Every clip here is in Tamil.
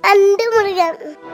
அண்டு முருகன்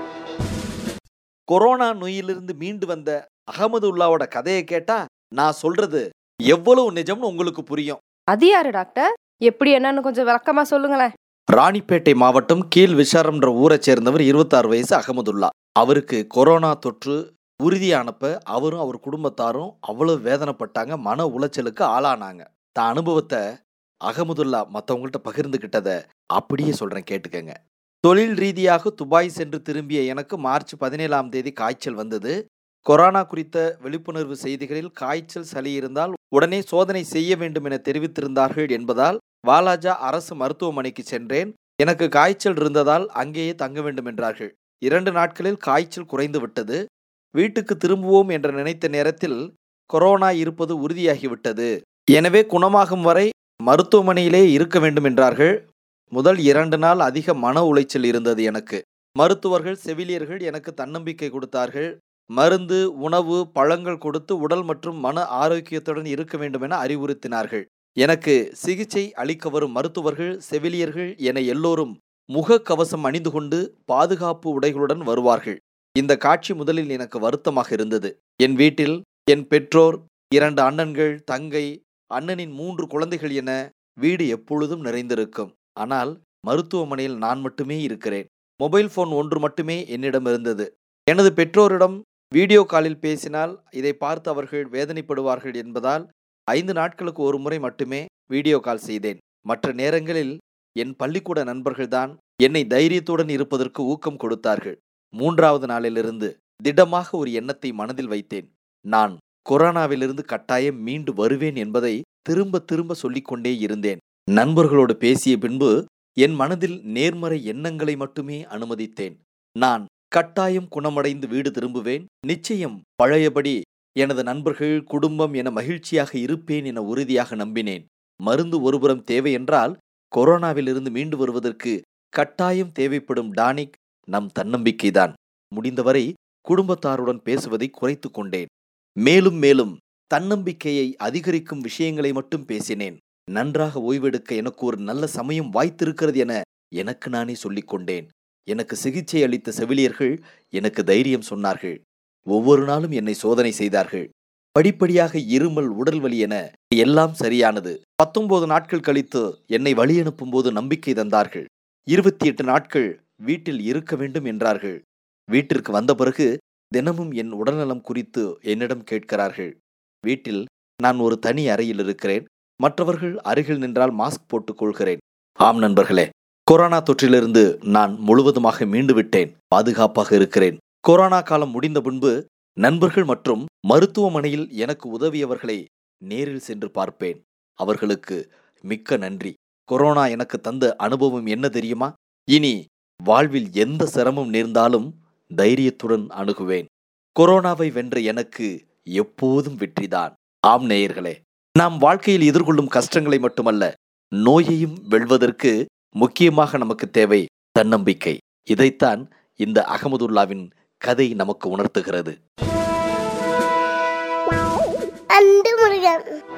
கொரோனா நோயிலிருந்து மீண்டு வந்த அகமதுல்லாவோட கதையை கேட்டா நான் சொல்றது எவ்வளவு நிஜம்னு உங்களுக்கு புரியும் அது யாரு டாக்டர் எப்படி என்னன்னு கொஞ்சம் விளக்கமா சொல்லுங்களேன் ராணிப்பேட்டை மாவட்டம் கீழ் விசாரம்ன்ற ஊரை சேர்ந்தவர் இருபத்தாறு வயசு அகமதுல்லா அவருக்கு கொரோனா தொற்று உறுதியானப்ப அவரும் அவர் குடும்பத்தாரும் அவ்வளவு வேதனைப்பட்டாங்க மன உளைச்சலுக்கு ஆளானாங்க தான் அனுபவத்தை அகமதுல்லா மற்றவங்கள்ட்ட பகிர்ந்துகிட்டத அப்படியே சொல்றேன் கேட்டுக்கங்க தொழில் ரீதியாக துபாய் சென்று திரும்பிய எனக்கு மார்ச் பதினேழாம் தேதி காய்ச்சல் வந்தது கொரோனா குறித்த விழிப்புணர்வு செய்திகளில் காய்ச்சல் சளி இருந்தால் உடனே சோதனை செய்ய வேண்டும் என தெரிவித்திருந்தார்கள் என்பதால் வாலாஜா அரசு மருத்துவமனைக்கு சென்றேன் எனக்கு காய்ச்சல் இருந்ததால் அங்கேயே தங்க வேண்டும் என்றார்கள் இரண்டு நாட்களில் காய்ச்சல் குறைந்து விட்டது வீட்டுக்கு திரும்புவோம் என்று நினைத்த நேரத்தில் கொரோனா இருப்பது உறுதியாகிவிட்டது எனவே குணமாகும் வரை மருத்துவமனையிலே இருக்க வேண்டும் என்றார்கள் முதல் இரண்டு நாள் அதிக மன உளைச்சல் இருந்தது எனக்கு மருத்துவர்கள் செவிலியர்கள் எனக்கு தன்னம்பிக்கை கொடுத்தார்கள் மருந்து உணவு பழங்கள் கொடுத்து உடல் மற்றும் மன ஆரோக்கியத்துடன் இருக்க வேண்டும் என அறிவுறுத்தினார்கள் எனக்கு சிகிச்சை அளிக்க வரும் மருத்துவர்கள் செவிலியர்கள் என எல்லோரும் முகக்கவசம் அணிந்து கொண்டு பாதுகாப்பு உடைகளுடன் வருவார்கள் இந்த காட்சி முதலில் எனக்கு வருத்தமாக இருந்தது என் வீட்டில் என் பெற்றோர் இரண்டு அண்ணன்கள் தங்கை அண்ணனின் மூன்று குழந்தைகள் என வீடு எப்பொழுதும் நிறைந்திருக்கும் ஆனால் மருத்துவமனையில் நான் மட்டுமே இருக்கிறேன் மொபைல் ஃபோன் ஒன்று மட்டுமே என்னிடம் இருந்தது எனது பெற்றோரிடம் வீடியோ காலில் பேசினால் இதை பார்த்து அவர்கள் வேதனைப்படுவார்கள் என்பதால் ஐந்து நாட்களுக்கு ஒரு முறை மட்டுமே வீடியோ கால் செய்தேன் மற்ற நேரங்களில் என் பள்ளிக்கூட நண்பர்கள்தான் என்னை தைரியத்துடன் இருப்பதற்கு ஊக்கம் கொடுத்தார்கள் மூன்றாவது நாளிலிருந்து திடமாக ஒரு எண்ணத்தை மனதில் வைத்தேன் நான் கொரோனாவிலிருந்து கட்டாயம் மீண்டு வருவேன் என்பதை திரும்ப திரும்ப சொல்லிக்கொண்டே இருந்தேன் நண்பர்களோடு பேசிய பின்பு என் மனதில் நேர்மறை எண்ணங்களை மட்டுமே அனுமதித்தேன் நான் கட்டாயம் குணமடைந்து வீடு திரும்புவேன் நிச்சயம் பழையபடி எனது நண்பர்கள் குடும்பம் என மகிழ்ச்சியாக இருப்பேன் என உறுதியாக நம்பினேன் மருந்து ஒருபுறம் தேவை என்றால் கொரோனாவிலிருந்து மீண்டு வருவதற்கு கட்டாயம் தேவைப்படும் டானிக் நம் தன்னம்பிக்கைதான் முடிந்தவரை குடும்பத்தாருடன் பேசுவதை குறைத்து கொண்டேன் மேலும் மேலும் தன்னம்பிக்கையை அதிகரிக்கும் விஷயங்களை மட்டும் பேசினேன் நன்றாக ஓய்வெடுக்க எனக்கு ஒரு நல்ல சமயம் வாய்த்திருக்கிறது என எனக்கு நானே சொல்லிக் கொண்டேன் எனக்கு சிகிச்சை அளித்த செவிலியர்கள் எனக்கு தைரியம் சொன்னார்கள் ஒவ்வொரு நாளும் என்னை சோதனை செய்தார்கள் படிப்படியாக இருமல் உடல் வலி என எல்லாம் சரியானது பத்தொன்பது நாட்கள் கழித்து என்னை வழி அனுப்பும் போது நம்பிக்கை தந்தார்கள் இருபத்தி எட்டு நாட்கள் வீட்டில் இருக்க வேண்டும் என்றார்கள் வீட்டிற்கு வந்த பிறகு தினமும் என் உடல்நலம் குறித்து என்னிடம் கேட்கிறார்கள் வீட்டில் நான் ஒரு தனி அறையில் இருக்கிறேன் மற்றவர்கள் அருகில் நின்றால் மாஸ்க் போட்டுக் கொள்கிறேன் ஆம் நண்பர்களே கொரோனா தொற்றிலிருந்து நான் முழுவதுமாக மீண்டு விட்டேன் பாதுகாப்பாக இருக்கிறேன் கொரோனா காலம் முடிந்த பின்பு நண்பர்கள் மற்றும் மருத்துவமனையில் எனக்கு உதவியவர்களை நேரில் சென்று பார்ப்பேன் அவர்களுக்கு மிக்க நன்றி கொரோனா எனக்கு தந்த அனுபவம் என்ன தெரியுமா இனி வாழ்வில் எந்த சிரமம் நேர்ந்தாலும் தைரியத்துடன் அணுகுவேன் கொரோனாவை வென்ற எனக்கு எப்போதும் வெற்றிதான் ஆம் நேயர்களே நாம் வாழ்க்கையில் எதிர்கொள்ளும் கஷ்டங்களை மட்டுமல்ல நோயையும் வெல்வதற்கு முக்கியமாக நமக்கு தேவை தன்னம்பிக்கை இதைத்தான் இந்த அகமதுல்லாவின் கதை நமக்கு உணர்த்துகிறது அண்டு முருகன்